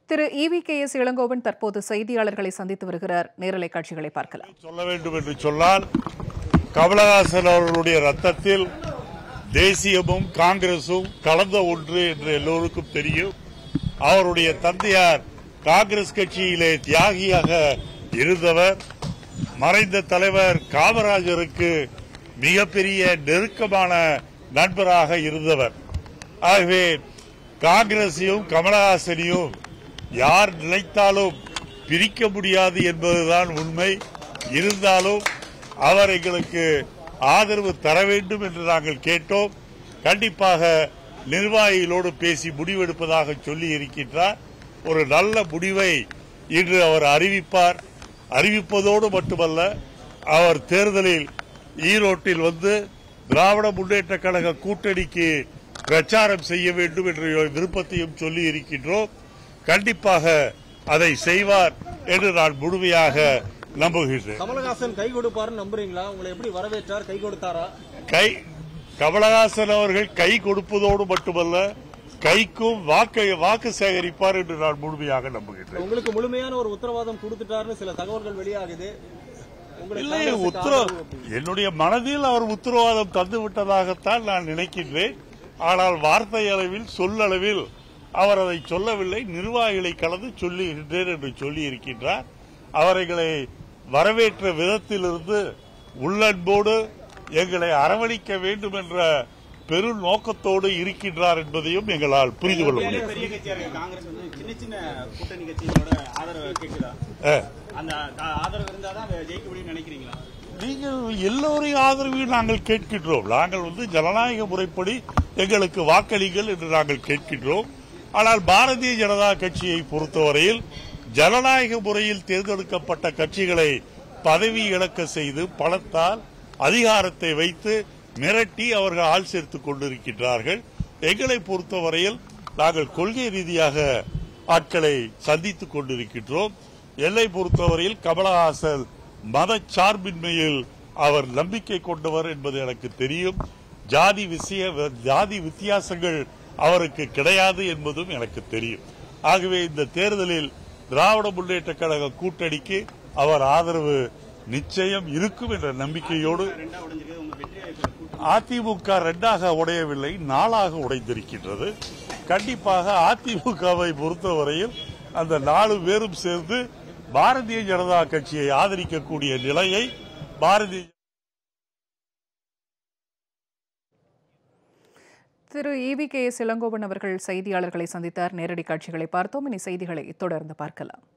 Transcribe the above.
திரு E V K S Elangovan தற்போது செய்தியாளர்களை சந்தித்து வருகிறார் நேரலை காட்சிகளை பார்க்கலாம் சொல்ல வேண்டும் என்று சொன்னால் கமலஹாசன் அவர்களுடைய ரத்தத்தில் தேசியமும் காங்கிரசும் கலந்த ஒன்று என்று எல்லோருக்கும் தெரியும் அவருடைய தந்தையார் காங்கிரஸ் கட்சியிலே தியாகியாக இருந்தவர் மறைந்த தலைவர் காமராஜருக்கு மிகப்பெரிய நெருக்கமான நண்பராக இருந்தவர் ஆகவே காங்கிரசையும் கமலஹாசனையும் யார் நினைத்தாலும் பிரிக்க முடியாது என்பதுதான் உண்மை இருந்தாலும் அவர் எங்களுக்கு ஆதரவு தர வேண்டும் என்று நாங்கள் கேட்டோம் கண்டிப்பாக நிர்வாகிகளோடு பேசி முடிவெடுப்பதாக சொல்லி இருக்கின்றார் ஒரு நல்ல முடிவை இன்று அவர் அறிவிப்பார் அறிவிப்பதோடு மட்டுமல்ல அவர் தேர்தலில் ஈரோட்டில் வந்து திராவிட முன்னேற்ற கழக கூட்டணிக்கு பிரச்சாரம் செய்ய வேண்டும் என்ற விருப்பத்தையும் சொல்லி இருக்கின்றோம் கண்டிப்பாக அதை செய்வார் என்று நான் முழுமையாக நம்புகின்றேன் கமலஹாசன் கை கொடுப்பாருன்னு நம்புறீங்களா உங்களை எப்படி வரவேற்றார் கை கொடுத்தாரா கை கமலஹாசன் அவர்கள் கை கொடுப்பதோடு மட்டுமல்ல கைக்கும் வாக்கு வாக்கு சேகரிப்பார் என்று நான் முழுமையாக நம்புகின்றேன் உங்களுக்கு முழுமையான ஒரு உத்தரவாதம் கொடுத்துட்டாருன்னு சில தகவல்கள் வெளியாகுது உங்களை இல்லை காங்கிரசுக்கு உத்தரவு ஆதரவு அப்படி. என்னுடைய மனதில் அவர் உத்தரவாதம் தந்து விட்டதாகத்தான் நான் நினைக்கின்றேன் ஆனால் வார்த்தை அளவில் சொல்லளவில் அவர் அதை சொல்லவில்லை நிர்வாகிகளை கலந்து சொல்லுகின்றேன் என்று சொல்லி இருக்கின்றார் அவர்களை வரவேற்ற விதத்திலிருந்து உள்ளன்போடு எங்களை அரவணைக்க வேண்டும் என்ற பெரு நோக்கத்தோடு இருக்கின்றார் என்பதையும் எங்களால் புரிந்து கொள்ள பெரிய முடியும் பெரிய கட்சியா இருக்கு காங்கிரஸ் வந்து சின்ன சின்ன கூட்டணி கட்சிகளோட ஆதரவு கேட்குதா அஹ். அந்த ஆ- ஆதரவு இருந்தாதான் ஜெயிக்க முடியும்னு நினைக்கிறீங்களா நீங்கள் எல்லோரையும் ஆதரவையும் நாங்கள் கேட்கின்றோம் நாங்கள் வந்து ஜனநாயக முறைப்படி எங்களுக்கு வாக்களிங்கள் என்று நாங்கள் கேட்கின்றோம் ஆனால் பாரதிய ஜனதா கட்சியை பொறுத்தவரையில் ஜனநாயக முறையில் தேர்ந்தெடுக்கப்பட்ட கட்சிகளை பதவி இழக்க செய்து பணத்தால் அதிகாரத்தை வைத்து மிரட்டி அவர்கள் ஆள் சேர்த்துக் கொண்டிருக்கின்றார்கள் எங்களை பொறுத்தவரையில் நாங்கள் கொள்கை ரீதியாக ஆட்களை சந்தித்துக் கொண்டிருக்கின்றோம் எல்லை பொறுத்தவரையில் கமலஹாசன் மதச்சார்பின்மையில் அவர் நம்பிக்கை கொண்டவர் என்பது எனக்கு தெரியும் ஜாதி விஷய ஜாதி வித்தியாசங்கள் அவருக்கு கிடையாது என்பதும் எனக்கு தெரியும் ஆகவே இந்த தேர்தலில் திராவிட முன்னேற்ற கழக கூட்டணிக்கு அவர் ஆதரவு நிச்சயம் இருக்கும் என்ற நம்பிக்கையோடு ரெண்டா உடைஞ்சிருக்கு உங்க வெற்றியை கூட்டணி அதிமுக ரெண்டாக உடையவில்லை நாளாக உடைந்திருக்கின்றது கண்டிப்பாக அதிமுகவை பொறுத்தவரையில் அந்த நாலு பேரும் சேர்ந்து பாரதிய ஜனதா கட்சியை ஆதரிக்கக்கூடிய நிலையை Bharatiya Thiru E V K S Elangovan அவர்கள் செய்தியாளர்களை சந்தித்தார் நேரடி காட்சிகளை பார்த்தோம் இனி செய்திகளை தொடர்ந்து பார்க்கலாம்